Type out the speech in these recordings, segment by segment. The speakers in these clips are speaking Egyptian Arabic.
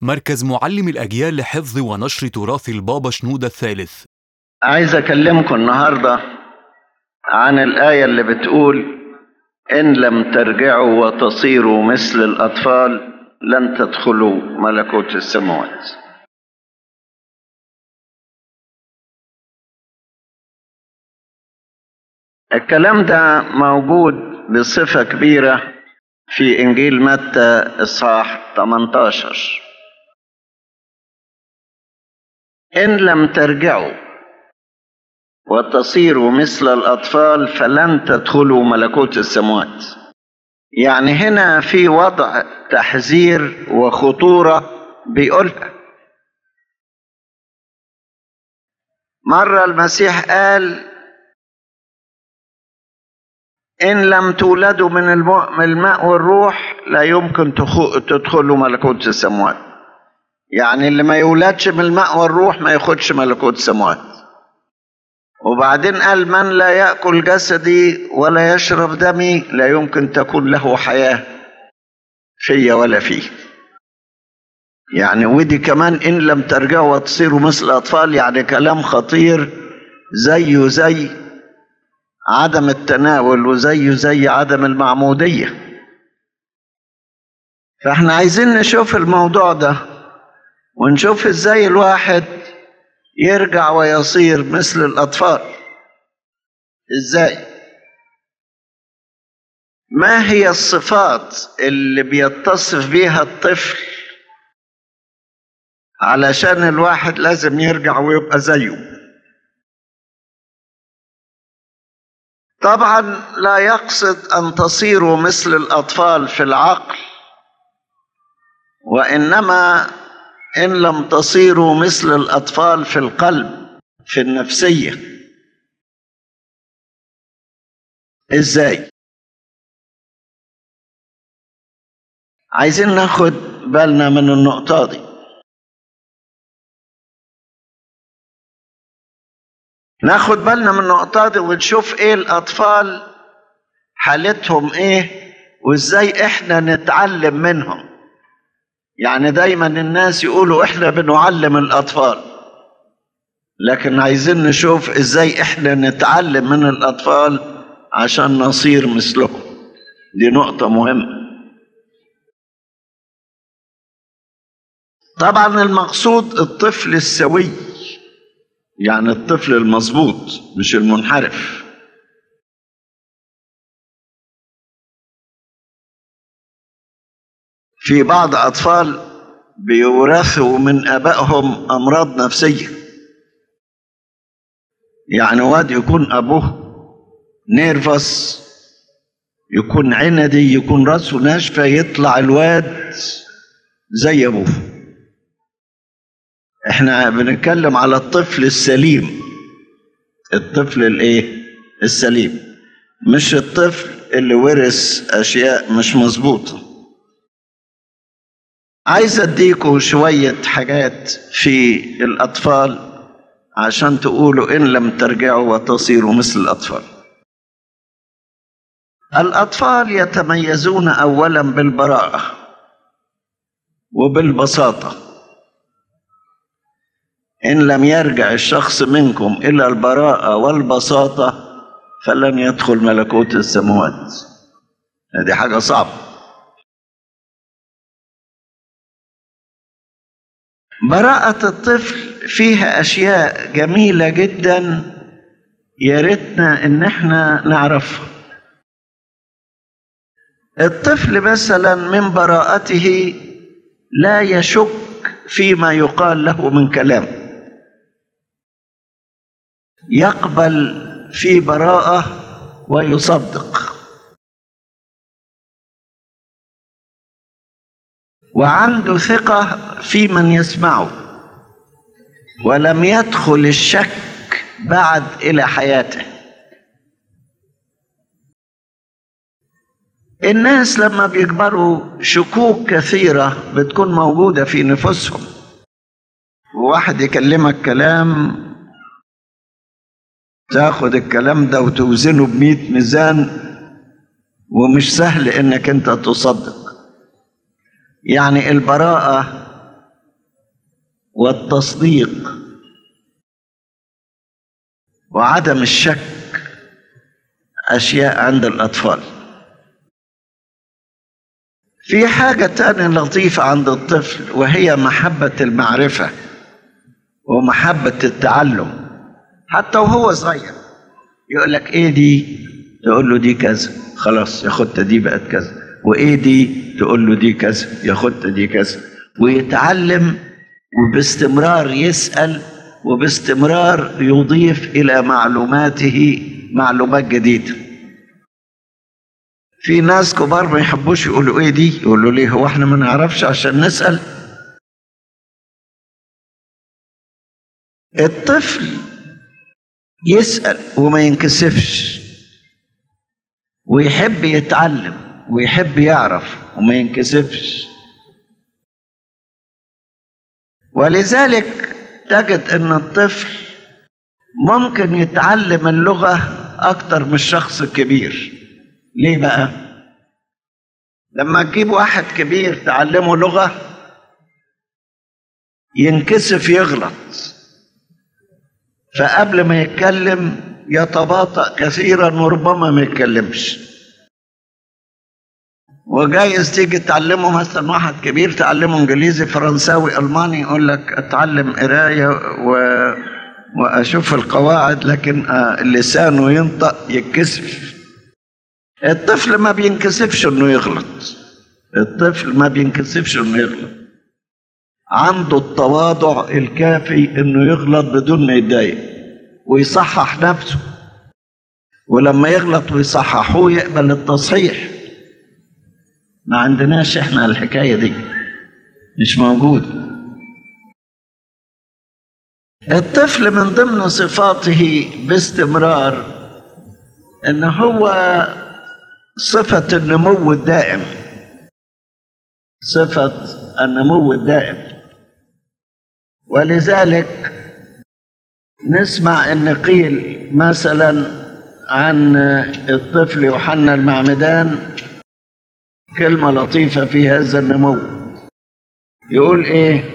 مركز معلم الأجيال لحفظ ونشر تراث البابا شنودة الثالث عايز أكلمكم النهاردة عن الآية اللي بتقول إن لم ترجعوا وتصيروا مثل الأطفال لن تدخلوا ملكوت السماوات الكلام ده موجود بصفة كبيرة في إنجيل متى إصحاح 18 إن لم ترجعوا وتصيروا مثل الأطفال فلن تدخلوا ملكوت السماوات يعني هنا في وضع تحذير وخطورة بيقولها مرة المسيح قال إن لم تولدوا من الماء والروح لا يمكن تدخلوا ملكوت السماوات يعني اللي ما يولدش من الماء والروح ما ياخدش ملكوت السماوات وبعدين قال من لا يأكل جسدي ولا يشرب دمي لا يمكن تكون له حياة فيا ولا فيه يعني ودي كمان إن لم ترجعوا وتصيروا مثل الأطفال يعني كلام خطير زيه زي عدم التناول وزيه زي عدم المعمودية فاحنا عايزين نشوف الموضوع ده ونشوف ازاي الواحد يرجع ويصير مثل الأطفال ازاي ما هي الصفات اللي بيتصف بيها الطفل علشان الواحد لازم يرجع ويبقى زيه طبعا لا يقصد ان تصيروا مثل الاطفال في العقل وانما ان لم تصيروا مثل الاطفال في القلب في النفسيه ازاي عايزين ناخد بالنا من النقطه دي ناخد بالنا من النقطة دي ونشوف ايه الأطفال حالتهم ايه وازاي احنا نتعلم منهم يعني دايما الناس يقولوا احنا بنعلم الأطفال لكن عايزين نشوف ازاي احنا نتعلم من الأطفال عشان نصير مثلهم دي نقطة مهمة طبعا المقصود الطفل السوي يعني الطفل المظبوط مش المنحرف في بعض أطفال بيورثوا من آبائهم أمراض نفسية يعني واد يكون أبوه نيرفس يكون عندي يكون راسه ناشفة يطلع الواد زي أبوه احنا بنتكلم على الطفل السليم الطفل الايه السليم مش الطفل اللي ورث اشياء مش مظبوطه عايز اديكم شويه حاجات في الاطفال عشان تقولوا ان لم ترجعوا وتصيروا مثل الاطفال الاطفال يتميزون اولا بالبراءه وبالبساطه إن لم يرجع الشخص منكم إلى البراءة والبساطة فلن يدخل ملكوت السماوات هذه حاجة صعبة براءة الطفل فيها أشياء جميلة جدا يا ريتنا إن إحنا نعرفها الطفل مثلا من براءته لا يشك فيما يقال له من كلام يقبل في براءة ويصدق وعنده ثقة في من يسمعه ولم يدخل الشك بعد إلى حياته الناس لما بيكبروا شكوك كثيرة بتكون موجودة في نفوسهم وواحد يكلمك كلام تاخد الكلام ده وتوزنه بمئة ميزان ومش سهل انك انت تصدق يعني البراءة والتصديق وعدم الشك أشياء عند الأطفال في حاجة تانية لطيفة عند الطفل وهي محبة المعرفة ومحبة التعلم حتى وهو صغير يقول لك ايه دي تقول له دي كذا خلاص ياخدها دي بقت كذا وايه دي تقول له دي كذا ياخدها دي كذا ويتعلم وباستمرار يسأل وباستمرار يضيف إلى معلوماته معلومات جديدة في ناس كبار ما يحبوش يقولوا ايه دي يقولوا ليه هو احنا ما نعرفش عشان نسأل الطفل يسأل وما ينكسفش ويحب يتعلم ويحب يعرف وما ينكسفش ولذلك تجد ان الطفل ممكن يتعلم اللغة اكتر من الشخص الكبير ليه بقى لما تجيب واحد كبير تعلمه لغة ينكسف يغلط فقبل ما يتكلم يتباطأ كثيرا وربما ما يتكلمش وجايز تيجي تعلمه مثلا واحد كبير تعلمه انجليزي فرنساوي الماني يقول لك اتعلم قرايه و... واشوف القواعد لكن آه لسانه ينطق يتكسف الطفل ما بينكسفش انه يغلط الطفل ما بينكسفش انه يغلط عنده التواضع الكافي انه يغلط بدون ما يتضايق ويصحح نفسه ولما يغلط ويصححوه يقبل التصحيح ما عندناش احنا الحكايه دي مش موجود الطفل من ضمن صفاته باستمرار ان هو صفه النمو الدائم صفه النمو الدائم ولذلك نسمع ان قيل مثلا عن الطفل يوحنا المعمدان كلمة لطيفة في هذا النمو يقول ايه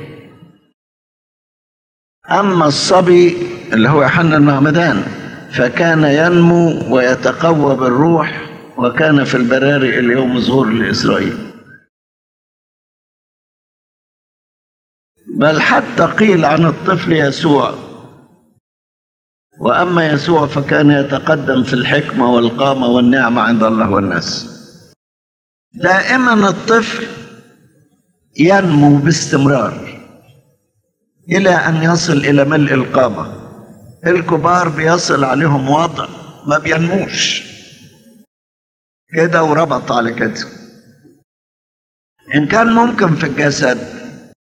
اما الصبي اللي هو يوحنا المعمدان فكان ينمو ويتقوى بالروح وكان في البراري اليوم ظهور لاسرائيل بل حتى قيل عن الطفل يسوع واما يسوع فكان يتقدم في الحكمه والقامه والنعمه عند الله والناس دائما الطفل ينمو باستمرار الى ان يصل الى ملء القامه الكبار بيصل عليهم وضع ما بينموش كده وربط على كده ان كان ممكن في الجسد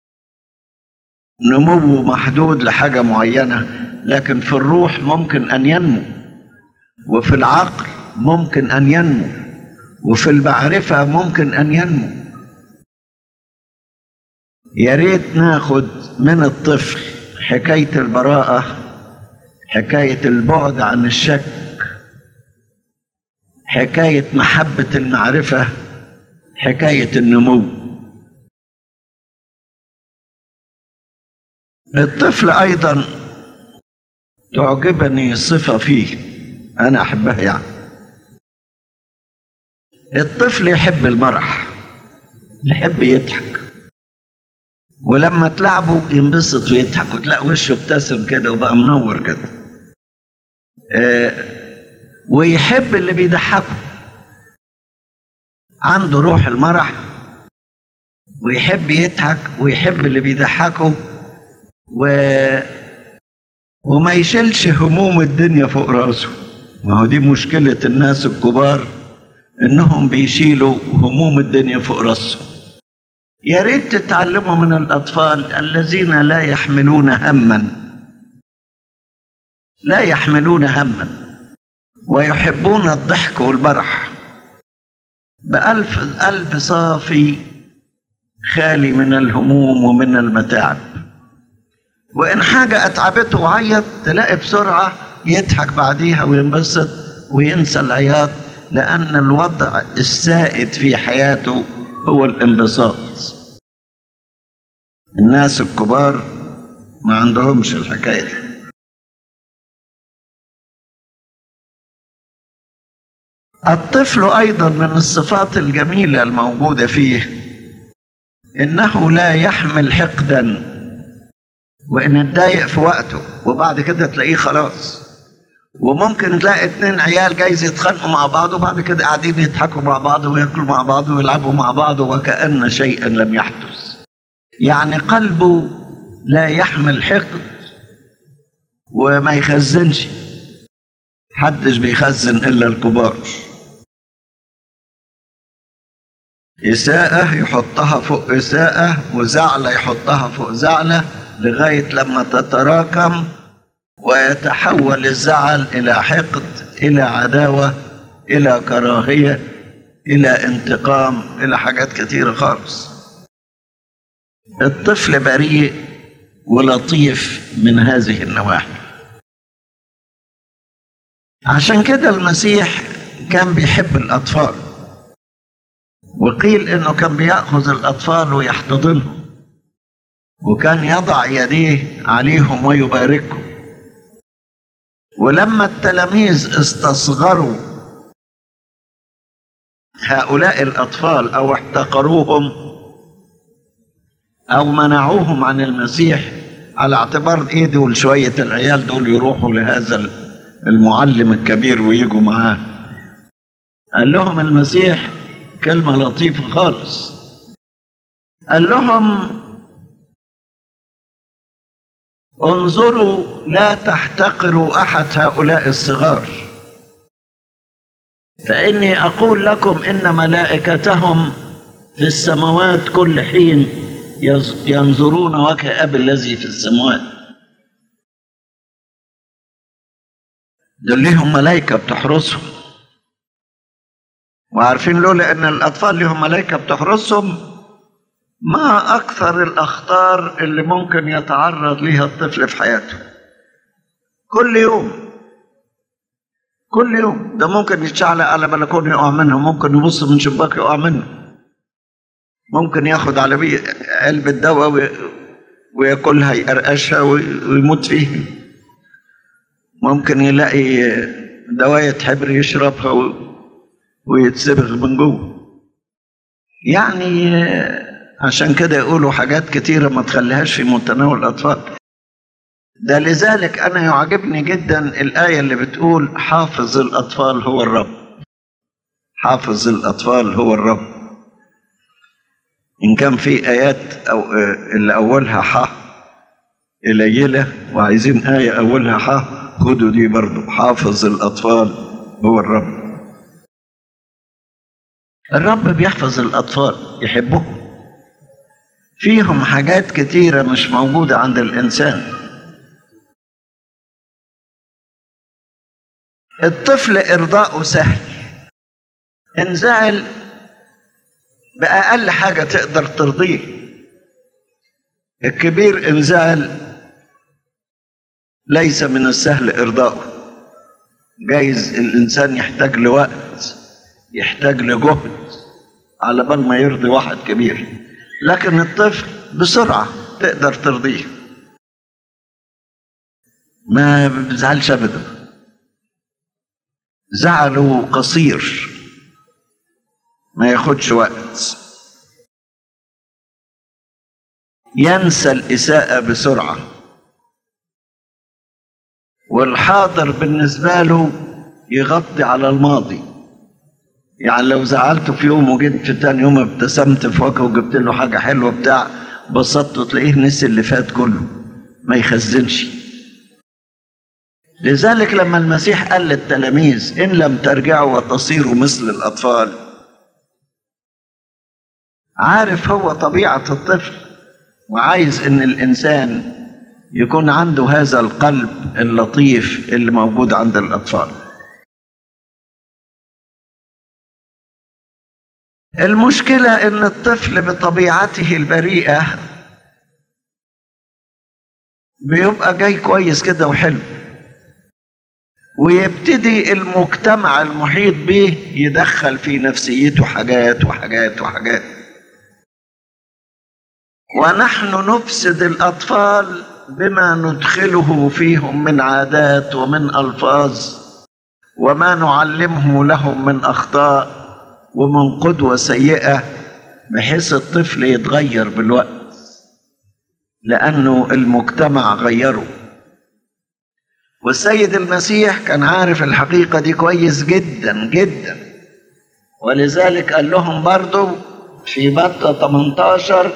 نمو محدود لحاجه معينه لكن في الروح ممكن ان ينمو وفي العقل ممكن ان ينمو وفي المعرفة ممكن أن ينمو يا ريت ناخد من الطفل حكاية البراءة حكاية البعد عن الشك حكاية محبة المعرفة حكاية النمو الطفل أيضا تعجبني صفة فيه أنا أحبها يعني الطفل يحب المرح يحب يضحك ولما تلعبه ينبسط ويضحك وتلاقي وشه ابتسم كده وبقى منور كده آه ويحب اللي بيضحكه عنده روح المرح ويحب يضحك ويحب اللي بيضحكه و... وما يشيلش هموم الدنيا فوق راسه ما هو دي مشكلة الناس الكبار انهم بيشيلوا هموم الدنيا فوق راسهم يا ريت تتعلموا من الاطفال الذين لا يحملون هما لا يحملون هما ويحبون الضحك والمرح بألف قلب صافي خالي من الهموم ومن المتاعب وإن حاجة أتعبته وعيط تلاقي بسرعة يضحك بعديها وينبسط وينسى العياط لأن الوضع السائد في حياته هو الانبساط الناس الكبار ما عندهمش الحكاية دي الطفل أيضا من الصفات الجميلة الموجودة فيه إنه لا يحمل حقدا وإن اتضايق في وقته وبعد كده تلاقيه خلاص وممكن تلاقي اتنين عيال جايز يتخانقوا مع بعض وبعد كده قاعدين يضحكوا مع بعض وياكلوا مع بعض ويلعبوا مع بعض وكأن شيئا لم يحدث يعني قلبه لا يحمل حقد وما يخزنش حدش بيخزن إلا الكبار إساءة يحطها فوق إساءة وزعلة يحطها فوق زعلة لغاية لما تتراكم ويتحول الزعل إلى حقد إلى عداوة إلى كراهية إلى انتقام إلى حاجات كتيرة خالص الطفل بريء ولطيف من هذه النواحي عشان كده المسيح كان بيحب الأطفال وقيل إنه كان بيأخذ الأطفال ويحتضنهم وكان يضع يديه عليهم ويباركهم ولما التلاميذ استصغروا هؤلاء الأطفال أو احتقروهم أو منعوهم عن المسيح على اعتبار إيه دول شوية العيال دول يروحوا لهذا المعلم الكبير ويجوا معاه قال لهم المسيح كلمة لطيفة خالص قال لهم انظروا لا تحتقروا احد هؤلاء الصغار فاني اقول لكم ان ملائكتهم في السماوات كل حين ينظرون وجه اب الذي في السماوات دول ليهم ملائكه بتحرسهم وعارفين لولا ان الاطفال ليهم ملائكه بتحرسهم ما أكثر الأخطار اللي ممكن يتعرض لها الطفل في حياته كل يوم كل يوم ده ممكن يتشعلق على بلكونه يقع منه ممكن يبص من شباك يقع منه ممكن ياخد على بيه علبة دواء وياكلها يقرقشها ويموت فيها ممكن يلاقي دواية حبر يشربها ويتسبغ من جوه يعني عشان كده يقولوا حاجات كتيرة ما تخليهاش في متناول الأطفال ده لذلك أنا يعجبني جدا الآية اللي بتقول حافظ الأطفال هو الرب حافظ الأطفال هو الرب إن كان في آيات أو اللي أولها ح قليلة وعايزين آية أولها ح خدوا دي برضو حافظ الأطفال هو الرب الرب بيحفظ الأطفال يحبهم فيهم حاجات كتيرة مش موجودة عند الإنسان الطفل إرضاؤه سهل إن زعل بأقل حاجة تقدر ترضيه الكبير إن زعل ليس من السهل إرضاؤه جايز الإنسان يحتاج لوقت يحتاج لجهد على بال ما يرضي واحد كبير لكن الطفل بسرعة تقدر ترضيه ما بيزعلش أبدا زعله قصير ما ياخدش وقت ينسى الإساءة بسرعة والحاضر بالنسبة له يغطي على الماضي يعني لو زعلته في يوم وجيت في تاني يوم ابتسمت في وجهه وجبت له حاجة حلوة بتاع بسطته تلاقيه نسي اللي فات كله ما يخزنش لذلك لما المسيح قال للتلاميذ إن لم ترجعوا وتصيروا مثل الأطفال عارف هو طبيعة الطفل وعايز إن الإنسان يكون عنده هذا القلب اللطيف اللي موجود عند الأطفال المشكلة إن الطفل بطبيعته البريئة بيبقى جاي كويس كده وحلو ويبتدي المجتمع المحيط به يدخل في نفسيته حاجات وحاجات وحاجات ونحن نفسد الأطفال بما ندخله فيهم من عادات ومن الفاظ وما نعلمه لهم من اخطاء ومن قدوه سيئه بحيث الطفل يتغير بالوقت لانه المجتمع غيره والسيد المسيح كان عارف الحقيقه دي كويس جدا جدا ولذلك قال لهم برضو في متى 18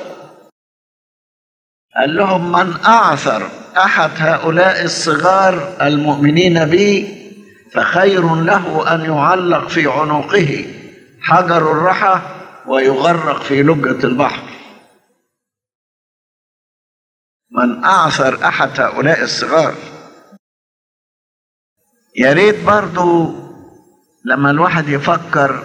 قال لهم من أعثر أحد هؤلاء الصغار المؤمنين بي فخير له أن يعلق في عنقه حجر الرحى ويغرق في لجة البحر من أعثر أحد هؤلاء الصغار يا ريت برضو لما الواحد يفكر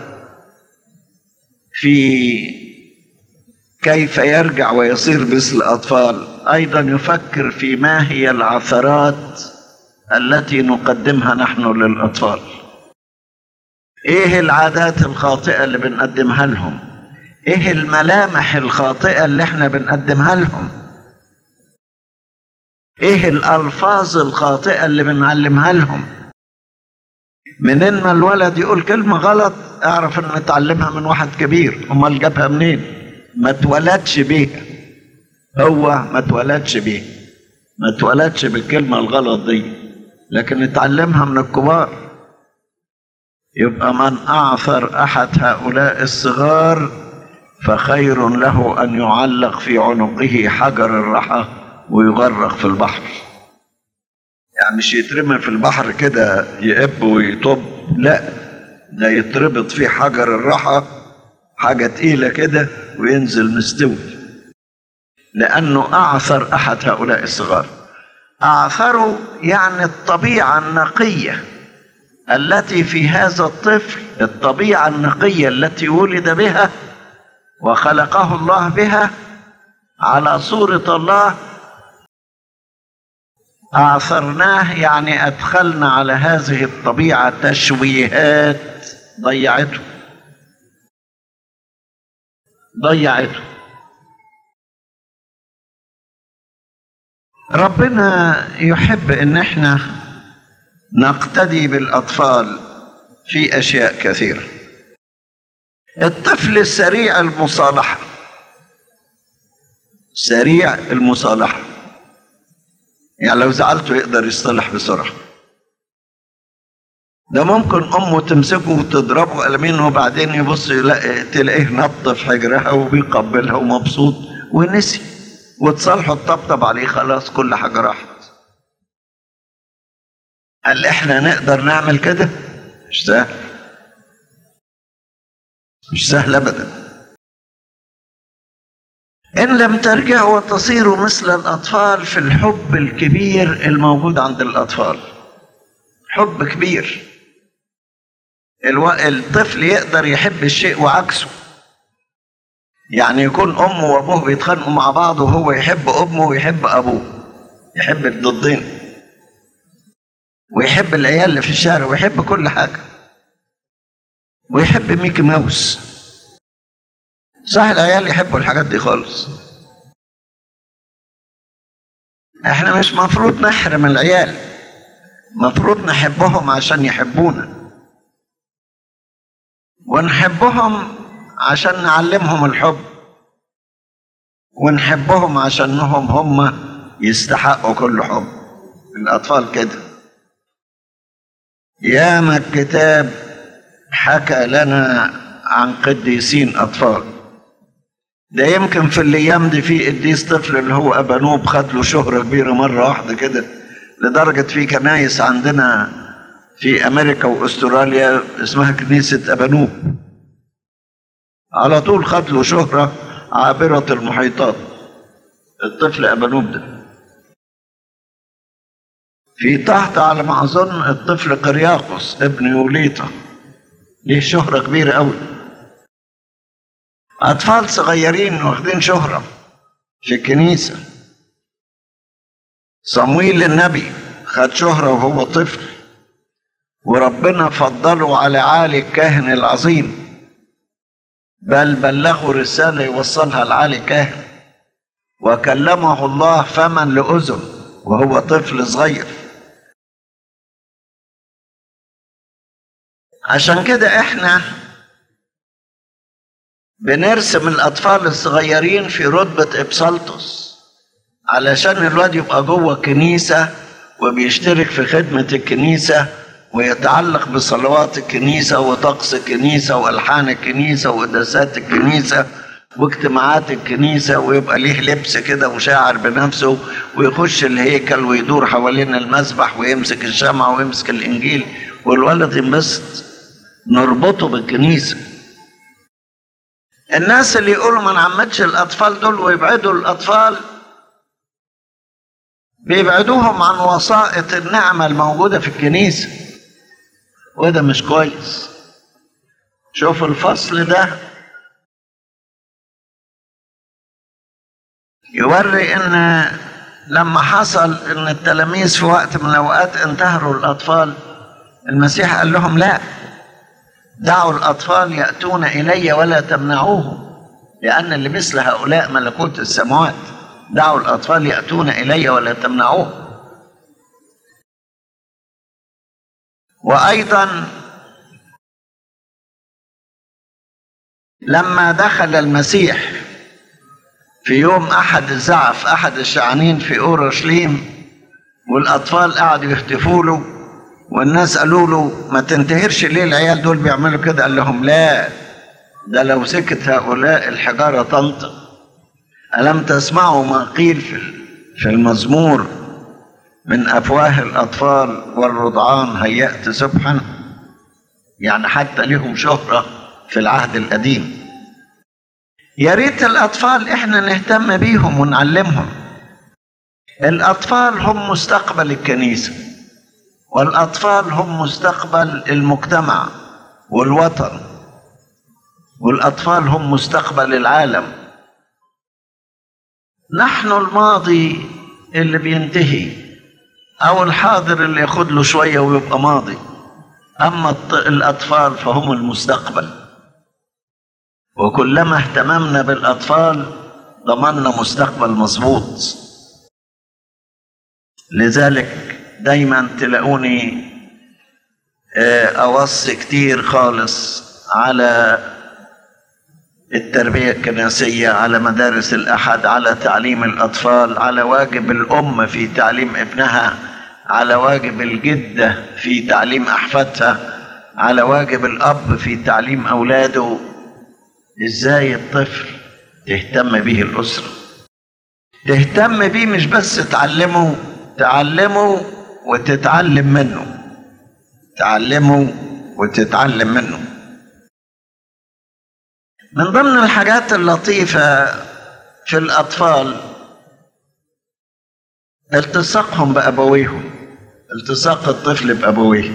في كيف يرجع ويصير مثل الأطفال أيضا يفكر في ما هي العثرات التي نقدمها نحن للأطفال إيه العادات الخاطئة اللي بنقدمها لهم إيه الملامح الخاطئة اللي إحنا بنقدمها لهم إيه الألفاظ الخاطئة اللي بنعلمها لهم منين ما الولد يقول كلمة غلط اعرف ان اتعلمها من واحد كبير امال جابها منين ما اتولدش بيها هو ما اتولدش بيها ما اتولدش بالكلمة الغلط دي لكن اتعلمها من الكبار يبقى من أعثر أحد هؤلاء الصغار فخير له أن يعلق في عنقه حجر الرحى ويغرق في البحر يعني مش يترمي في البحر كده يقب ويطب لا ده يتربط فيه حجر الرحى حاجة تقيلة كده وينزل مستوي لأنه أعثر أحد هؤلاء الصغار أعثروا يعني الطبيعة النقية التي في هذا الطفل الطبيعة النقية التي ولد بها وخلقه الله بها على صورة الله أعثرناه يعني أدخلنا على هذه الطبيعة تشويهات ضيعته ضيعته ربنا يحب ان احنا نقتدي بالاطفال في اشياء كثيره الطفل السريع المصالحه سريع المصالحه يعني لو زعلته يقدر يصطلح بسرعه ده ممكن امه تمسكه وتضربه قلمين وبعدين يبص يلاقي تلاقيه نط في حجرها وبيقبلها ومبسوط ونسي وتصالحه تطبطب عليه خلاص كل حاجه راحت هل احنا نقدر نعمل كده مش سهل مش سهل ابدا ان لم ترجعوا وتصيروا مثل الاطفال في الحب الكبير الموجود عند الاطفال حب كبير الو... الطفل يقدر يحب الشيء وعكسه يعني يكون امه وابوه بيتخانقوا مع بعض وهو يحب امه ويحب ابوه يحب الضدين ويحب العيال اللي في الشارع ويحب كل حاجه ويحب ميكي ماوس صح العيال يحبوا الحاجات دي خالص احنا مش مفروض نحرم العيال مفروض نحبهم عشان يحبونا ونحبهم عشان نعلمهم الحب ونحبهم عشانهم هم يستحقوا كل حب الأطفال كده ياما الكتاب حكى لنا عن قديسين أطفال ده يمكن في الأيام دي في قديس طفل اللي هو أبانوب خد له شهرة كبيرة مرة واحدة كده لدرجة في كنايس عندنا في أمريكا وأستراليا اسمها كنيسة أبانوب على طول خد له شهرة عابرة المحيطات الطفل أبانوب ده في تحت على ما أظن الطفل قرياقوس ابن يوليطا ليه شهرة كبيرة أوي أطفال صغيرين واخدين شهرة في الكنيسة صمويل النبي خد شهرة وهو طفل وربنا فضله على عالي الكاهن العظيم بل بلغوا رسالة يوصلها لعالي كاهن وكلمه الله فما لأذن وهو طفل صغير عشان كده احنا بنرسم الاطفال الصغيرين في رتبة ابسلطس علشان الواد يبقى جوه الكنيسة وبيشترك في خدمة الكنيسة ويتعلق بصلوات الكنيسة وطقس الكنيسة وألحان الكنيسة وقداسات الكنيسة واجتماعات الكنيسة ويبقى ليه لبس كده وشاعر بنفسه ويخش الهيكل ويدور حوالين المسبح ويمسك الشمعة ويمسك الإنجيل والولد ينبسط نربطه بالكنيسة الناس اللي يقولوا ما نعمدش الأطفال دول ويبعدوا الأطفال بيبعدوهم عن وسائط النعمة الموجودة في الكنيسة وده مش كويس شوف الفصل ده يوري ان لما حصل ان التلاميذ في وقت من الاوقات انتهروا الاطفال المسيح قال لهم لا دعوا الاطفال ياتون الي ولا تمنعوهم لان لمثل هؤلاء ملكوت السماوات دعوا الاطفال ياتون الي ولا تمنعوهم وايضا لما دخل المسيح في يوم احد الزعف احد الشعانين في اورشليم والاطفال قعدوا يهتفوا له والناس قالوا له ما تنتهرش ليه العيال دول بيعملوا كده قال لهم لا ده لو سكت هؤلاء الحجاره تنطق الم تسمعوا ما قيل في في المزمور من افواه الاطفال والرضعان هيأت سبحا يعني حتى لهم شهره في العهد القديم يا ريت الاطفال احنا نهتم بيهم ونعلمهم الاطفال هم مستقبل الكنيسه والاطفال هم مستقبل المجتمع والوطن والاطفال هم مستقبل العالم نحن الماضي اللي بينتهي او الحاضر اللي ياخد له شويه ويبقى ماضي اما الاطفال فهم المستقبل وكلما اهتممنا بالاطفال ضمننا مستقبل مظبوط لذلك دايما تلاقوني اوصي كتير خالص على التربيه الكنسيه على مدارس الاحد على تعليم الاطفال على واجب الام في تعليم ابنها على واجب الجده في تعليم احفادها على واجب الاب في تعليم اولاده ازاي الطفل تهتم به الاسره تهتم بيه مش بس تعلمه تعلمه وتتعلم منه تعلمه وتتعلم منه من ضمن الحاجات اللطيفة في الأطفال التصاقهم بأبويهم التصاق الطفل بأبويه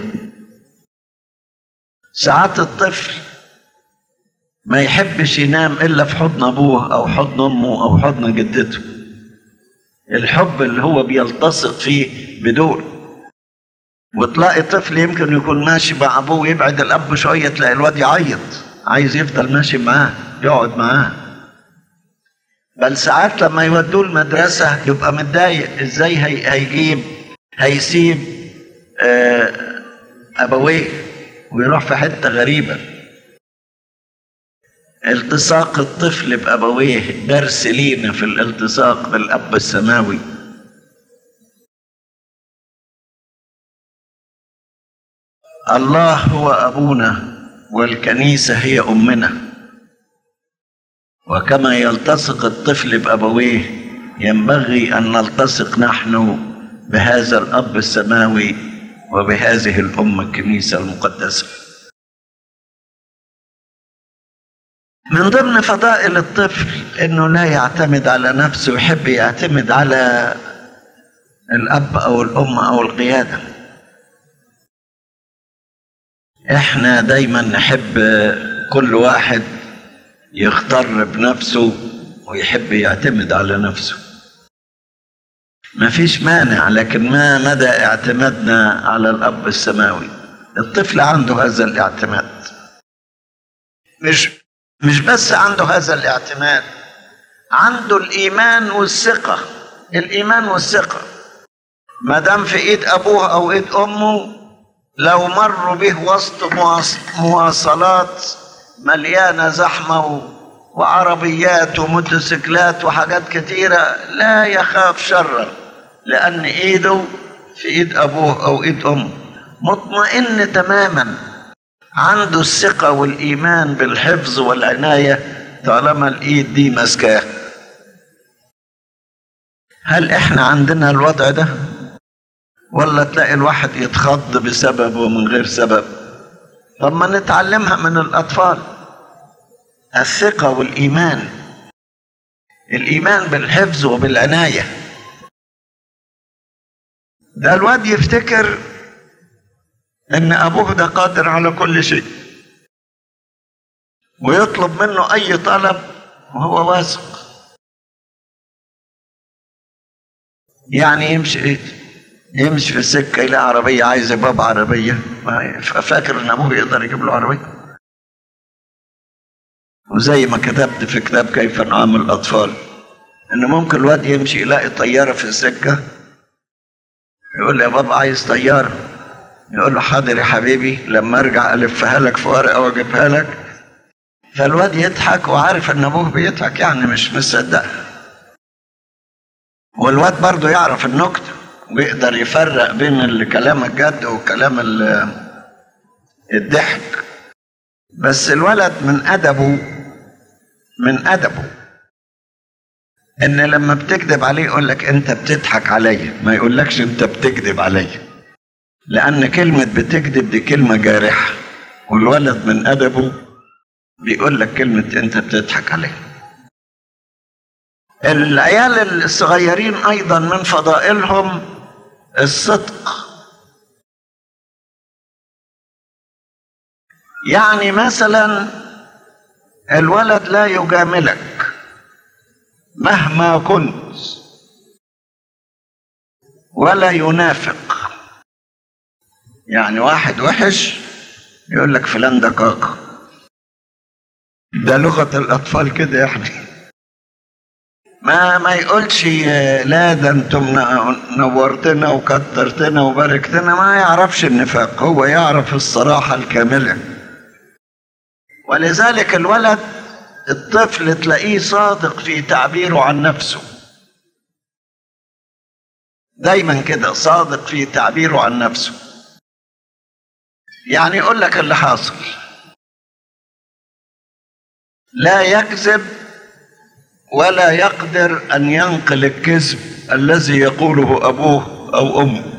ساعات الطفل ما يحبش ينام إلا في حضن أبوه أو حضن أمه أو حضن جدته الحب اللي هو بيلتصق فيه بدول وتلاقي طفل يمكن يكون ماشي مع أبوه يبعد الأب شوية تلاقي الواد يعيط عايز يفضل ماشي معاه يقعد معاه بل ساعات لما يودوه المدرسة يبقى متضايق ازاي هي هيجيب هيسيب آه أبويه ويروح في حتة غريبة التصاق الطفل بأبويه درس لينا في الالتصاق بالأب السماوي الله هو أبونا والكنيسة هي أمنا وكما يلتصق الطفل بأبويه ينبغي أن نلتصق نحن بهذا الأب السماوي وبهذه الأم الكنيسة المقدسة من ضمن فضائل الطفل انه لا يعتمد على نفسه يحب يعتمد على الاب او الام او القياده احنا دايما نحب كل واحد يختار بنفسه ويحب يعتمد على نفسه ما فيش مانع لكن ما مدى اعتمادنا على الاب السماوي الطفل عنده هذا الاعتماد مش مش بس عنده هذا الاعتماد عنده الايمان والثقه الايمان والثقه ما دام في ايد ابوه او ايد امه لو مروا به وسط مواص- مواصلات مليانه زحمه و- وعربيات وموتوسيكلات وحاجات كتيره لا يخاف شرا لان ايده في ايد ابوه او ايد امه مطمئن تماما عنده الثقه والايمان بالحفظ والعنايه طالما الايد دي ماسكاه هل احنا عندنا الوضع ده ولا تلاقي الواحد يتخض بسبب ومن غير سبب طب ما نتعلمها من الاطفال الثقه والايمان الايمان بالحفظ وبالعنايه ده الواد يفتكر ان ابوه ده قادر على كل شيء ويطلب منه اي طلب وهو واثق يعني يمشي يمشي في السكه يلاقي عربيه عايز باب عربيه ما- فاكر ان ابوه يقدر يجيب له عربيه وزي ما كتبت في كتاب كيف نعامل الاطفال ان ممكن الواد يمشي يلاقي طياره في السكه يقول له يا بابا عايز طياره يقول له حاضر يا حبيبي لما ارجع الفها لك في ورقه واجيبها لك فالواد يضحك وعارف ان ابوه بيضحك يعني مش مصدقها والواد برضه يعرف النكته ويقدر يفرق بين الكلام الجد وكلام ال- الضحك بس الولد من ادبه من ادبه ان لما بتكذب عليه يقول لك انت بتضحك عليا ما يقولكش انت بتكذب عليا لان كلمه بتكذب دي كلمه جارحه والولد من ادبه بيقول لك كلمه انت بتضحك عليا العيال الصغيرين ايضا من فضائلهم الصدق يعني مثلا الولد لا يجاملك مهما كنت ولا ينافق يعني واحد وحش يقول لك فلان ده كاكا ده لغة الأطفال كده يعني ما ما يقولش لا ده انتم ن- نورتنا وكترتنا وباركتنا ما يعرفش النفاق هو يعرف الصراحة الكاملة ولذلك الولد الطفل تلاقيه صادق في تعبيره عن نفسه دايما كده صادق في تعبيره عن نفسه يعني يقول لك اللي حاصل لا يكذب ولا يقدر ان ينقل الكذب الذي يقوله ابوه او امه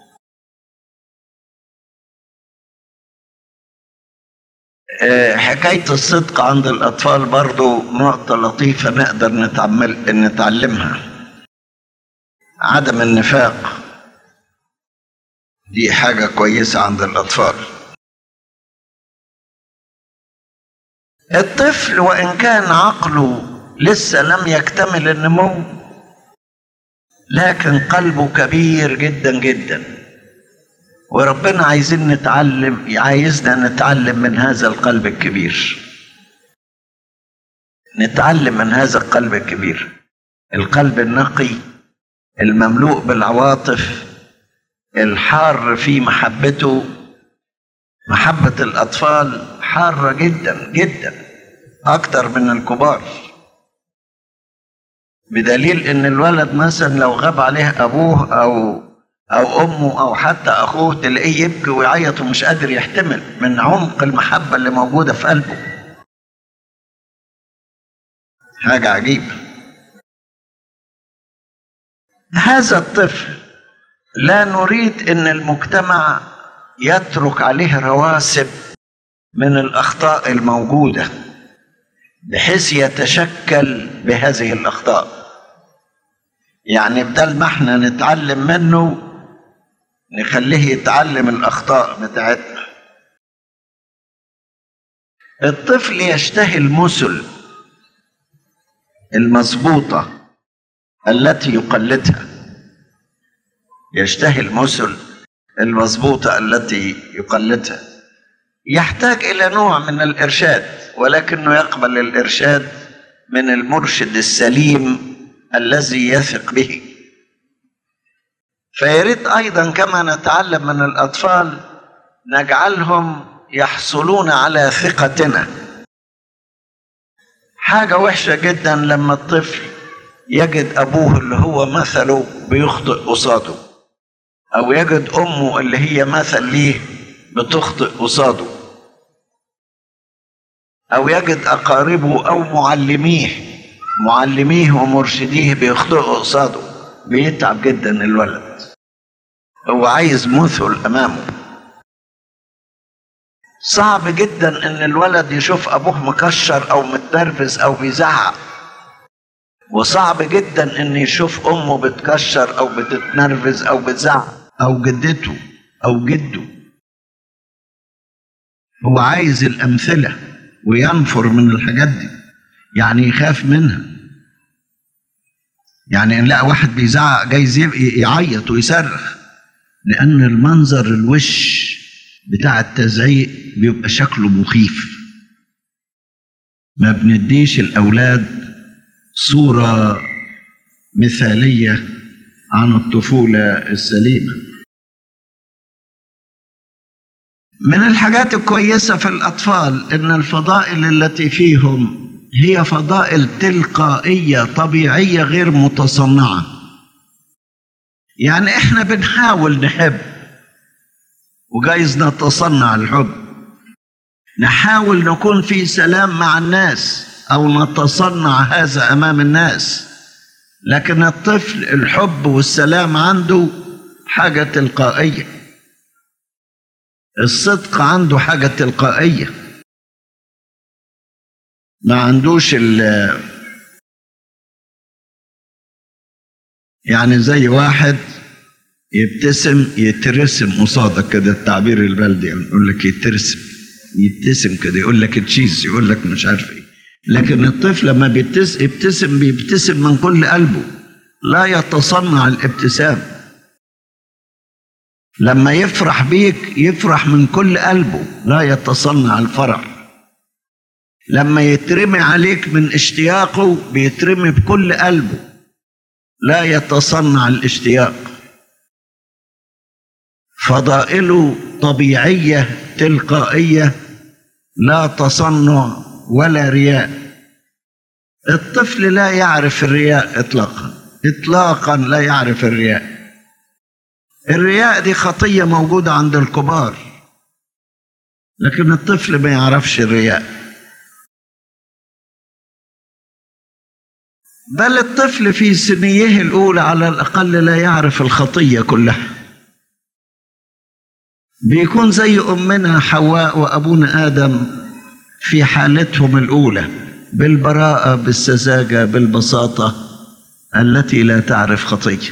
آه، حكاية الصدق عند الأطفال برضو نقطة لطيفة نقدر نتعمل نتعلمها عدم النفاق دي حاجة كويسة عند الأطفال الطفل وإن كان عقله لسه لم يكتمل النمو لكن قلبه كبير جدا جدا وربنا عايزين نتعلم عايزنا نتعلم من هذا القلب الكبير نتعلم من هذا القلب الكبير القلب النقي المملوء بالعواطف الحار في محبته محبة الأطفال حارة جدا جدا أكتر من الكبار بدليل إن الولد مثلا لو غاب عليه أبوه أو أو أمه أو حتى أخوه تلاقيه يبكي ويعيط ومش قادر يحتمل من عمق المحبة اللي موجودة في قلبه حاجة عجيبة هذا الطفل لا نريد ان المجتمع يترك عليه رواسب من الاخطاء الموجوده بحيث يتشكل بهذه الاخطاء يعني بدل ما احنا نتعلم منه نخليه يتعلم الاخطاء بتاعتنا الطفل يشتهي المثل المظبوطه التي يقلدها يشتهي المثل المظبوطة التي يقلدها يحتاج إلى نوع من الإرشاد ولكنه يقبل الإرشاد من المرشد السليم الذي يثق به فيريد ايضا كما نتعلم من الاطفال نجعلهم يحصلون على ثقتنا حاجه وحشه جدا لما الطفل يجد ابوه اللي هو مثله بيخطئ قصاده او يجد امه اللي هي مثل ليه بتخطئ قصاده او يجد اقاربه او معلميه معلميه ومرشديه بيخطئوا قصاده بيتعب جدا الولد هو عايز مثل امامه صعب جدا ان الولد يشوف ابوه مكشر او متنرفز او بيزعق وصعب جدا ان يشوف امه بتكشر او بتتنرفز او بتزعق او جدته او جده هو عايز الامثله وينفر من الحاجات دي يعني يخاف منها يعني ان لقى واحد بيزعق جايز يعيط ويصرخ لان المنظر الوش بتاع التزعيق بيبقى شكله مخيف ما بنديش الاولاد صوره مثاليه عن الطفوله السليمه من الحاجات الكويسه في الاطفال ان الفضائل التي فيهم هي فضائل تلقائيه طبيعيه غير متصنعه يعني احنا بنحاول نحب وجايز نتصنع الحب نحاول نكون في سلام مع الناس او نتصنع هذا امام الناس لكن الطفل الحب والسلام عنده حاجه تلقائيه الصدق عنده حاجه تلقائيه ما عندوش ال يعني زي واحد يبتسم يترسم قصادك كده التعبير البلدي يعني يقول لك يترسم يبتسم كده يقول لك تشيز يقول لك مش عارف ايه لكن الطفل لما بيبتسم يبتسم بيبتسم من كل قلبه لا يتصنع الابتسام لما يفرح بيك يفرح من كل قلبه لا يتصنع الفرح لما يترمي عليك من اشتياقه بيترمي بكل قلبه لا يتصنع الاشتياق فضائله طبيعيه تلقائيه لا تصنع ولا رياء الطفل لا يعرف الرياء اطلاقا اطلاقا لا يعرف الرياء الرياء دي خطيه موجوده عند الكبار لكن الطفل ما يعرفش الرياء بل الطفل في سنيه الاولى على الاقل لا يعرف الخطيه كلها بيكون زي امنا حواء وابونا ادم في حالتهم الاولى بالبراءه بالسذاجه بالبساطه التي لا تعرف خطيه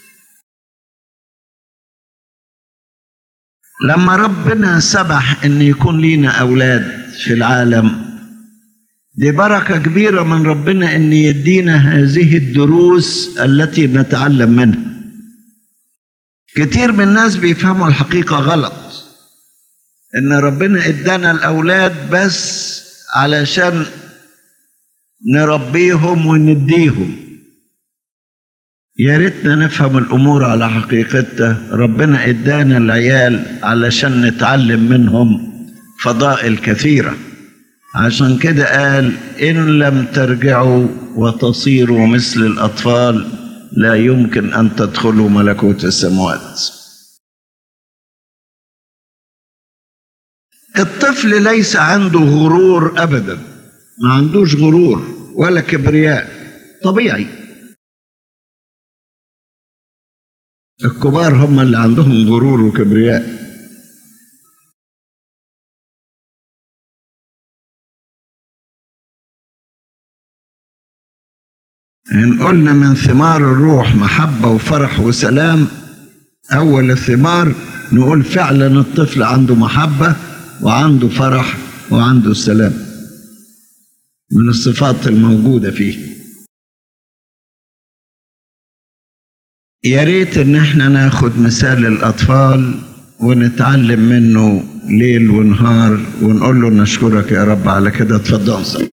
لما ربنا سمح ان يكون لينا اولاد في العالم دي بركه كبيره من ربنا ان يدينا هذه الدروس التي نتعلم منها كتير من الناس بيفهموا الحقيقه غلط ان ربنا ادانا الاولاد بس علشان نربيهم ونديهم يا ريتنا نفهم الامور على حقيقتها ربنا ادانا العيال علشان نتعلم منهم فضائل كثيره عشان كده قال ان لم ترجعوا وتصيروا مثل الاطفال لا يمكن ان تدخلوا ملكوت السماوات الطفل ليس عنده غرور ابدا ما عندوش غرور ولا كبرياء طبيعي الكبار هم اللي عندهم غرور وكبرياء إن قلنا من ثمار الروح محبة وفرح وسلام أول الثمار نقول فعلا الطفل عنده محبة وعنده فرح وعنده سلام من الصفات الموجودة فيه يا ريت ان احنا ناخد مثال الاطفال ونتعلم منه ليل ونهار ونقول له نشكرك يا رب على كده اتفضل